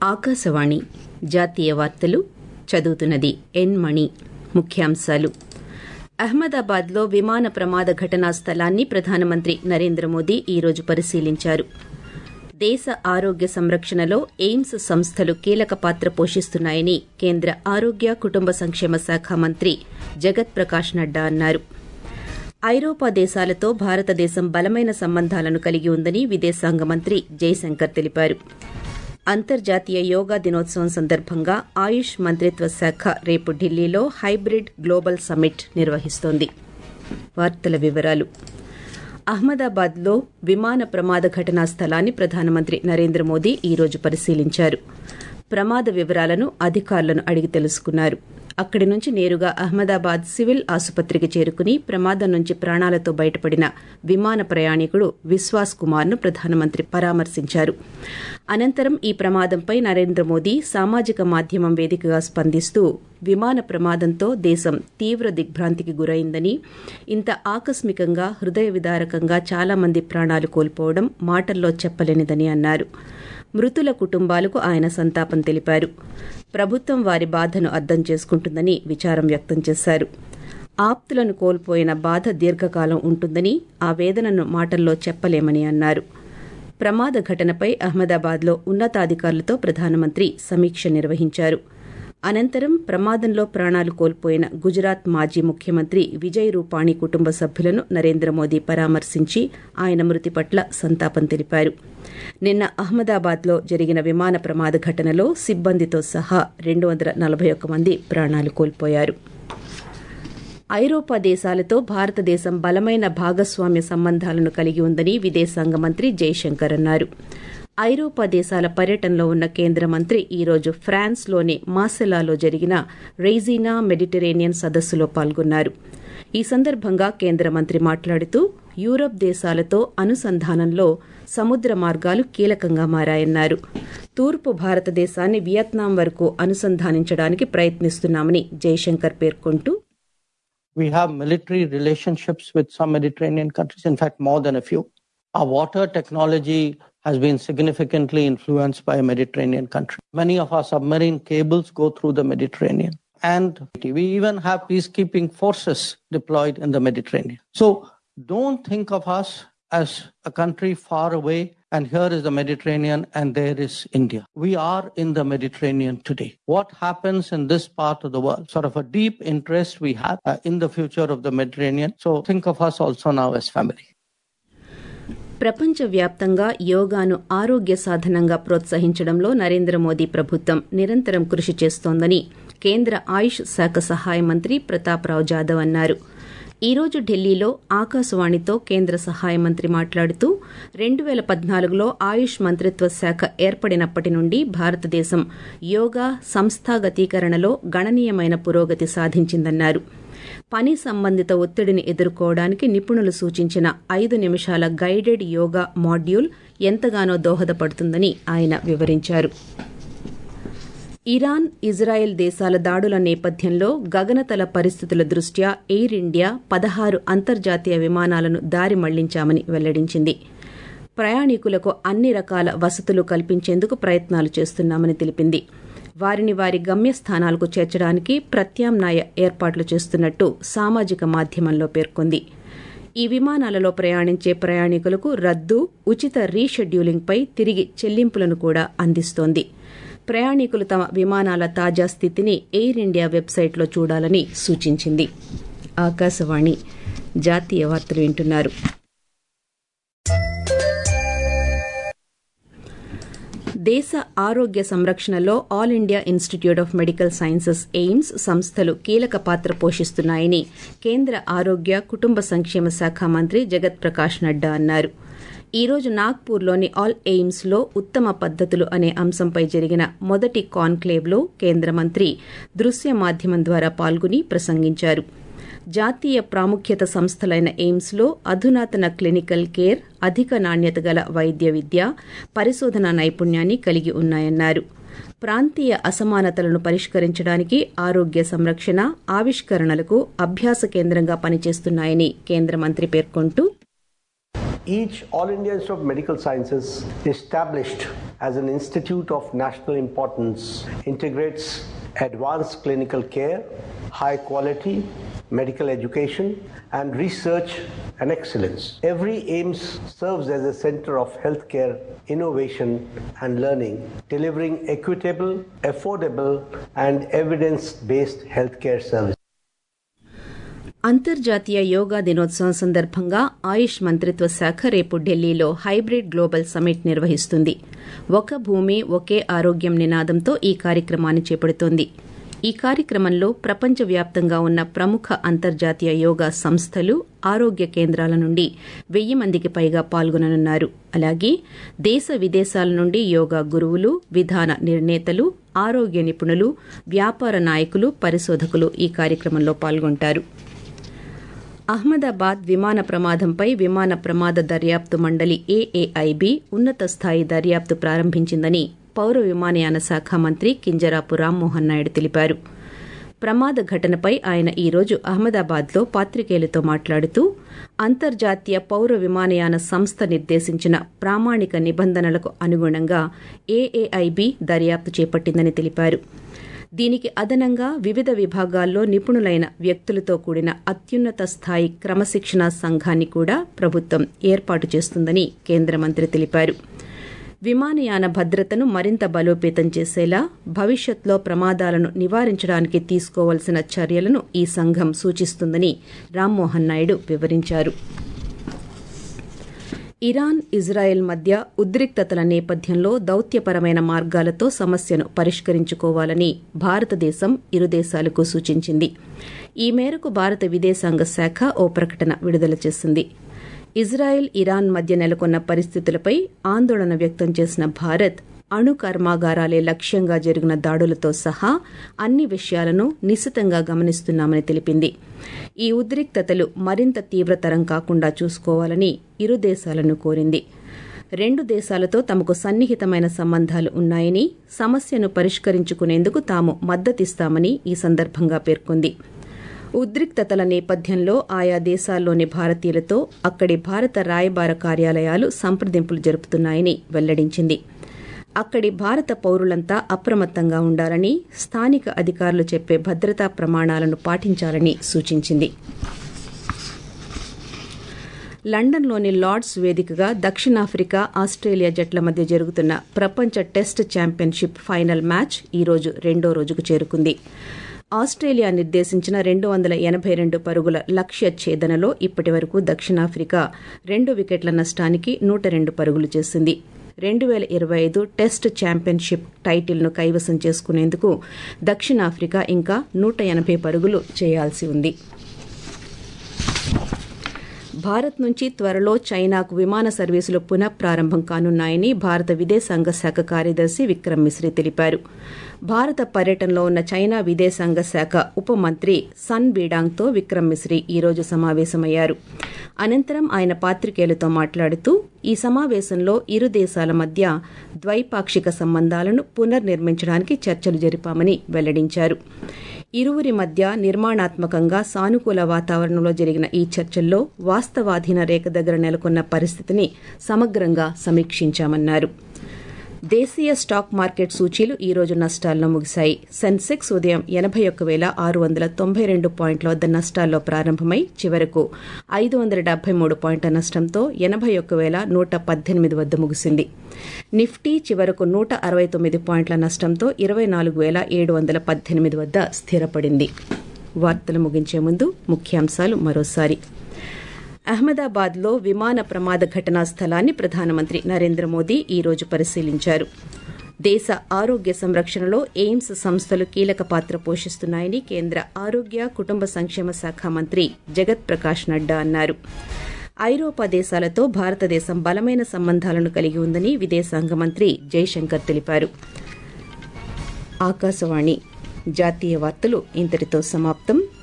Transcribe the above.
ఆకాశవాణి జాతీయ వార్తలు చదువుతున్నది ఎన్ మణి ముఖ్యాంశాలు అహ్మదాబాద్లో విమాన ప్రమాద ఘటనా స్థలాన్ని ప్రధానమంత్రి నరేంద్ర మోదీ ఈరోజు పరిశీలించారు దేశ ఆరోగ్య సంరక్షణలో ఎయిమ్స్ సంస్థలు కీలక పాత్ర పోషిస్తున్నాయని కేంద్ర ఆరోగ్య కుటుంబ సంక్షేమ శాఖ మంత్రి జగత్ ప్రకాష్ నడ్డా అన్నారు ఐరోపా దేశాలతో భారతదేశం బలమైన సంబంధాలను కలిగి ఉందని విదేశాంగ మంత్రి జైశంకర్ తెలిపారు అంతర్జాతీయ యోగా దినోత్సవం సందర్భంగా ఆయుష్ మంత్రిత్వ శాఖ రేపు ఢిల్లీలో హైబ్రిడ్ గ్లోబల్ సమ్మిట్ నిర్వహిస్తోంది వార్తల వివరాలు అహ్మదాబాద్లో విమాన ప్రమాద ఘటనా స్థలాన్ని ప్రధానమంత్రి నరేంద్ర మోదీ ఈరోజు పరిశీలించారు ప్రమాద వివరాలను అధికారులను అడిగి తెలుసుకున్నారు అక్కడి నుంచి నేరుగా అహ్మదాబాద్ సివిల్ ఆసుపత్రికి చేరుకుని ప్రమాదం నుంచి ప్రాణాలతో బయటపడిన విమాన ప్రయాణికుడు విశ్వాస్ కుమార్ను ప్రధానమంత్రి పరామర్శించారు అనంతరం ఈ ప్రమాదంపై నరేంద్ర మోదీ సామాజిక మాధ్యమం వేదికగా స్పందిస్తూ విమాన ప్రమాదంతో దేశం తీవ్ర దిగ్భ్రాంతికి గురైందని ఇంత ఆకస్మికంగా హృదయ విదారకంగా చాలా మంది ప్రాణాలు కోల్పోవడం మాటల్లో చెప్పలేనిదని అన్నారు మృతుల కుటుంబాలకు ఆయన సంతాపం తెలిపారు ప్రభుత్వం వారి బాధను అర్థం చేసుకుంటుందని విచారం వ్యక్తం చేశారు ఆప్తులను కోల్పోయిన బాధ దీర్ఘకాలం ఉంటుందని ఆ వేదనను మాటల్లో చెప్పలేమని అన్నారు ప్రమాద ఘటనపై అహ్మదాబాద్లో ఉన్నతాధికారులతో ప్రధానమంత్రి సమీక్ష నిర్వహించారు అనంతరం ప్రమాదంలో ప్రాణాలు కోల్పోయిన గుజరాత్ మాజీ ముఖ్యమంత్రి విజయ్ రూపాణి కుటుంబ సభ్యులను నరేంద్ర మోదీ పరామర్శించి ఆయన మృతి పట్ల సంతాపం తెలిపారు నిన్న అహ్మదాబాద్లో జరిగిన విమాన ప్రమాద ఘటనలో సిబ్బందితో సహా రెండు వందల నలభై ఒక్క మంది ప్రాణాలు కోల్పోయారు ఐరోపా దేశాలతో భారతదేశం బలమైన భాగస్వామ్య సంబంధాలను కలిగి ఉందని విదేశాంగ మంత్రి జైశంకర్ అన్నారు ఐరోపా దేశాల పర్యటనలో ఉన్న కేంద్ర మంత్రి ఈరోజు ఫ్రాన్స్లోని మాసెలాలో జరిగిన రెయిజీనా మెడిటరేనియన్ సదస్సులో పాల్గొన్నారు ఈ సందర్భంగా కేంద్ర మంత్రి మాట్లాడుతూ యూరప్ దేశాలతో అనుసంధానంలో సముద్ర మార్గాలు కీలకంగా మారాయన్నారు తూర్పు భారతదేశాన్ని వియత్నాం వరకు అనుసంధానించడానికి ప్రయత్నిస్తున్నామని జైశంకర్ పేర్కొంటూ We have military relationships with some Mediterranean countries, in fact, more than a few. Our water technology has been significantly influenced by a Mediterranean country. Many of our submarine cables go through the Mediterranean. And we even have peacekeeping forces deployed in the Mediterranean. So don't think of us as a country far away and here is the Mediterranean and there is India. We are in the Mediterranean today. What happens in this part of the world? Sort of a deep interest we have uh, in the future of the Mediterranean. So think of us also now as family. ప్రపంచవ్యాప్తంగా యోగాను ఆరోగ్య సాధనంగా ప్రోత్సహించడంలో నరేంద్ర మోదీ ప్రభుత్వం నిరంతరం కృషి చేస్తోందని కేంద్ర ఆయుష్ శాఖ సహాయ మంత్రి ప్రతాప్రావు జాదవ్ అన్నారు ఈ రోజు ఢిల్లీలో ఆకాశవాణితో కేంద్ర సహాయ మంత్రి మాట్లాడుతూ రెండు పేల పద్నాలుగులో ఆయుష్ మంత్రిత్వ శాఖ ఏర్పడినప్పటి నుండి భారతదేశం యోగా సంస్థాగతీకరణలో గణనీయమైన పురోగతి సాధించిందన్నారు పని సంబంధిత ఒత్తిడిని ఎదుర్కోవడానికి నిపుణులు సూచించిన ఐదు నిమిషాల గైడెడ్ యోగా మాడ్యూల్ ఎంతగానో దోహదపడుతుందని ఆయన వివరించారు ఇరాన్ ఇజ్రాయెల్ దేశాల దాడుల నేపథ్యంలో గగనతల పరిస్థితుల దృష్ట్యా ఎయిర్ ఇండియా పదహారు అంతర్జాతీయ విమానాలను దారి మళ్లించామని వెల్లడించింది ప్రయాణికులకు అన్ని రకాల వసతులు కల్పించేందుకు ప్రయత్నాలు చేస్తున్నామని తెలిపింది వారిని వారి గమ్యస్థానాలకు చేర్చడానికి ప్రత్యామ్నాయ ఏర్పాట్లు చేస్తున్నట్టు సామాజిక మాధ్యమంలో పేర్కొంది ఈ విమానాలలో ప్రయాణించే ప్రయాణికులకు రద్దు ఉచిత రీషెడ్యూలింగ్పై తిరిగి చెల్లింపులను కూడా అందిస్తోంది ప్రయాణికులు తమ విమానాల తాజా స్థితిని ఎయిర్ ఇండియా వెబ్సైట్లో చూడాలని సూచించింది ఆకాశవాణి జాతీయ వార్తలు వింటున్నారు దేశ ఆరోగ్య సంరక్షణలో All India Institute of Medical Sciences AIIMS సంస్థలు కీలక పాత్ర పోషిస్తున్నాయని కేంద్ర ఆరోగ్య కుటుంబ సంక్షేమ శాఖ మంత్రి జగత్ ప్రకాష్ నడ్డా అన్నారు ఈ రోజు నాగ్పూర్లోని ఆల్ ఎయిమ్స్ లో ఉత్తమ పద్దతులు అనే అంశంపై జరిగిన మొదటి కాన్క్లేవ్లో కేంద్ర మంత్రి దృశ్య మాధ్యమం ద్వారా పాల్గొని ప్రసంగించారు జాతీయ ప్రాముఖ్యత సంస్థలైన ఎయిమ్స్లో అధునాతన క్లినికల్ కేర్ అధిక నాణ్యత గల వైద్య విద్య పరిశోధన నైపుణ్యాన్ని కలిగి ఉన్నాయన్నారు ప్రాంతీయ అసమానతలను పరిష్కరించడానికి ఆరోగ్య సంరక్షణ ఆవిష్కరణలకు అభ్యాస కేంద్రంగా పనిచేస్తున్నాయని కేంద్ర మంత్రి పేర్కొంటూ Each All India Institute of Medical Sciences established as an institute of national importance integrates advanced clinical care, high quality medical education, and research and excellence. Every AIMS serves as a center of healthcare innovation and learning, delivering equitable, affordable, and evidence based healthcare services. అంతర్జాతీయ యోగా దినోత్సవం సందర్భంగా ఆయుష్ మంత్రిత్వ శాఖ రేపు ఢిల్లీలో hybrid global summit నిర్వహిస్తుంది ఒక భూమి ఒకే ఆరోగ్యం నినాదంతో ఈ కార్యక్రమాన్ని చేపడుతోంది ఈ కార్యక్రమంలో ప్రపంచవ్యాప్తంగా ఉన్న ప్రముఖ అంతర్జాతీయ యోగా సంస్థలు ఆరోగ్య కేంద్రాల నుండి వెయ్యి మందికి పైగా పాల్గొననున్నారు అలాగే దేశ విదేశాల నుండి యోగా గురువులు విధాన నిర్ణేతలు ఆరోగ్య నిపుణులు వ్యాపార నాయకులు పరిశోధకులు ఈ కార్యక్రమంలో పాల్గొంటారు అహ్మదాబాద్ విమాన ప్రమాదంపై విమాన ప్రమాద దర్యాప్తు మండలి ఏఏఐబి ఉన్నత స్థాయి దర్యాప్తు ప్రారంభించిందని పౌర విమానయాన శాఖ మంత్రి కింజరాపు రామ్మోహన్ నాయుడు తెలిపారు ప్రమాద ఘటనపై ఆయన ఈ రోజు అహ్మదాబాద్లో పాత్రికేయులతో మాట్లాడుతూ అంతర్జాతీయ పౌర విమానయాన సంస్థ నిర్దేశించిన ప్రామాణిక నిబంధనలకు అనుగుణంగా ఏఏఐబి దర్యాప్తు చేపట్టిందని తెలిపారు దీనికి అదనంగా వివిధ విభాగాల్లో నిపుణులైన వ్యక్తులతో కూడిన అత్యున్నత స్థాయి క్రమశిక్షణా సంఘాన్ని కూడా ప్రభుత్వం ఏర్పాటు చేస్తుందని కేంద్ర మంత్రి తెలిపారు విమానయాన భద్రతను మరింత బలోపేతం చేసేలా భవిష్యత్లో ప్రమాదాలను నివారించడానికి తీసుకోవాల్సిన చర్యలను ఈ సంఘం సూచిస్తుందని రామ్మోహన్ నాయుడు వివరించారు ఇరాన్ ఇజ్రాయెల్ మధ్య ఉద్రిక్తతల నేపథ్యంలో దౌత్యపరమైన మార్గాలతో సమస్యను పరిష్కరించుకోవాలని భారతదేశం ఇరు దేశాలకు సూచించింది ఈ మేరకు భారత విదేశాంగ శాఖ ఓ ప్రకటన విడుదల చేసింది ఇజ్రాయెల్ ఇరాన్ మధ్య నెలకొన్న పరిస్థితులపై ఆందోళన వ్యక్తం చేసిన భారత్ అణు కర్మాగారాలే లక్ష్యంగా జరిగిన దాడులతో సహా అన్ని విషయాలను నిశితంగా గమనిస్తున్నామని తెలిపింది ఈ ఉద్రిక్తతలు మరింత తీవ్రతరం కాకుండా చూసుకోవాలని ఇరు దేశాలను కోరింది రెండు దేశాలతో తమకు సన్నిహితమైన సంబంధాలు ఉన్నాయని సమస్యను పరిష్కరించుకునేందుకు తాము మద్దతిస్తామని ఈ సందర్భంగా పేర్కొంది ఉద్రిక్తతల నేపథ్యంలో ఆయా దేశాల్లోని భారతీయులతో అక్కడి భారత రాయబార కార్యాలయాలు సంప్రదింపులు జరుపుతున్నాయని వెల్లడించింది అక్కడి భారత పౌరులంతా అప్రమత్తంగా ఉండాలని స్థానిక అధికారులు చెప్పే భద్రతా ప్రమాణాలను పాటించాలని సూచించింది లండన్లోని లార్డ్స్ వేదికగా దక్షిణాఫ్రికా ఆస్ట్రేలియా జట్ల మధ్య జరుగుతున్న ప్రపంచ టెస్ట్ ఛాంపియన్షిప్ ఫైనల్ మ్యాచ్ ఈరోజు రెండో రోజుకు చేరుకుంది ఆస్ట్రేలియా నిర్దేశించిన రెండు వందల ఎనభై రెండు పరుగుల లక్ష్య ఛేదనలో ఇప్పటి వరకు దక్షిణాఫ్రికా రెండు వికెట్ల నష్టానికి నూట రెండు పరుగులు చేసింది రెండు వేల ఇరవై ఐదు టెస్ట్ ఛాంపియన్షిప్ టైటిల్ను కైవసం చేసుకునేందుకు దక్షిణాఫ్రికా ఇంకా నూట ఎనభై పరుగులు చేయాల్సి ఉంది భారత్ నుంచి త్వరలో చైనాకు విమాన సర్వీసులు పునఃప్రారంభం కానున్నాయని భారత విదేశాంగ శాఖ కార్యదర్శి విక్రమ్ మిశ్రీ తెలిపారు భారత పర్యటనలో ఉన్న చైనా విదేశాంగ శాఖ ఉప మంత్రి సన్ బీడాంగ్తో విక్రమ్ మిశ్రీ ఈ రోజు సమావేశమయ్యారు అనంతరం ఆయన పాత్రికేయులతో మాట్లాడుతూ ఈ సమావేశంలో ఇరు దేశాల మధ్య ద్వైపాక్షిక సంబంధాలను పునర్నిర్మించడానికి చర్చలు జరిపామని వెల్లడించారు ఇరువురి మధ్య నిర్మాణాత్మకంగా సానుకూల వాతావరణంలో జరిగిన ఈ చర్చల్లో వాస్తవాధీన రేఖ దగ్గర నెలకొన్న పరిస్థితిని సమగ్రంగా సమీక్షించామన్నారు దేశీయ స్టాక్ మార్కెట్ సూచీలు ఈ రోజు నష్టాల్లో ముగిశాయి సెన్సెక్స్ ఉదయం ఎనభై ఒక్క వేల ఆరు వందల తొంభై రెండు పాయింట్ల వద్ద నష్టాల్లో ప్రారంభమై చివరకు ఐదు వందల డెబ్బై మూడు పాయింట్ల నష్టంతో ఎనభై ఒక్క వేల నూట పద్దెనిమిది వద్ద ముగిసింది నిఫ్టీ చివరకు నూట అరవై తొమ్మిది పాయింట్ల నష్టంతో ఇరవై నాలుగు వేల ఏడు వందల పద్దెనిమిది వద్ద స్థిరపడింది వార్తలు ముగించే ముందు ముఖ్యాంశాలు మరోసారి అహ్మదాబాద్లో విమాన ప్రమాద ఘటనా స్థలాన్ని ప్రధానమంత్రి నరేంద్ర మోదీ ఈ రోజు పరిశీలించారు దేశ ఆరోగ్య సంరక్షణలో ఎయిమ్స్ సంస్థలు కీలక పాత్ర పోషిస్తున్నాయని కేంద్ర ఆరోగ్య కుటుంబ సంక్షేమ శాఖ మంత్రి జగత్ ప్రకాష్ నడ్డా అన్నారు ఐరోపా దేశాలతో భారతదేశం బలమైన సంబంధాలను కలిగి ఉందని విదేశాంగ మంత్రి జైశంకర్ తెలిపారు ఆకాశవాణి జాతీయ వార్తలు ఇంతటితో సమాప్తం